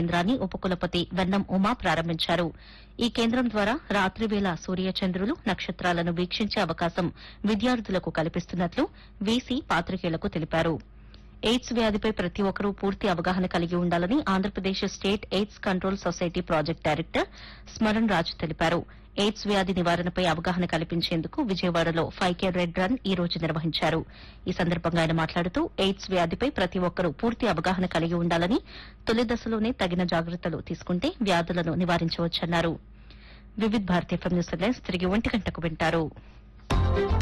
కేంద్రాన్ని ఉపకులపతి వెన్నం ఉమా ప్రారంభించారు ఈ కేంద్రం ద్వారా రాత్రివేళ సూర్యచంద్రులు నక్షత్రాలను వీక్షించే అవకాశం విద్యార్థులకు కల్పిస్తున్నట్లు వీసీ పాత్రికేయులకు తెలిపారు ఎయిడ్స్ వ్యాధిపై ప్రతి ఒక్కరూ పూర్తి అవగాహన కలిగి ఉండాలని Andhra Pradesh state AIDS control society project director Smaran Raj తెలిపారు ఎయిడ్స్ వ్యాధి నివారణపై అవగాహన కల్పించేందుకు విజయవాడలో ఫైవ్ కే రెడ్ రన్ ఈ రోజు నిర్వహించారు ఈ సందర్భంగా ఆయన మాట్లాడుతూ ఎయిడ్స్ వ్యాధిపై ప్రతి ఒక్కరూ పూర్తి అవగాహన కలిగి ఉండాలని తొలి దశలోనే తగిన జాగ్రత్తలు తీసుకుంటే వ్యాధులను నివారించవచ్చన్నారు Vividh Bharati FM news headlines తిరిగి ఒంటి గంటకు వింటారు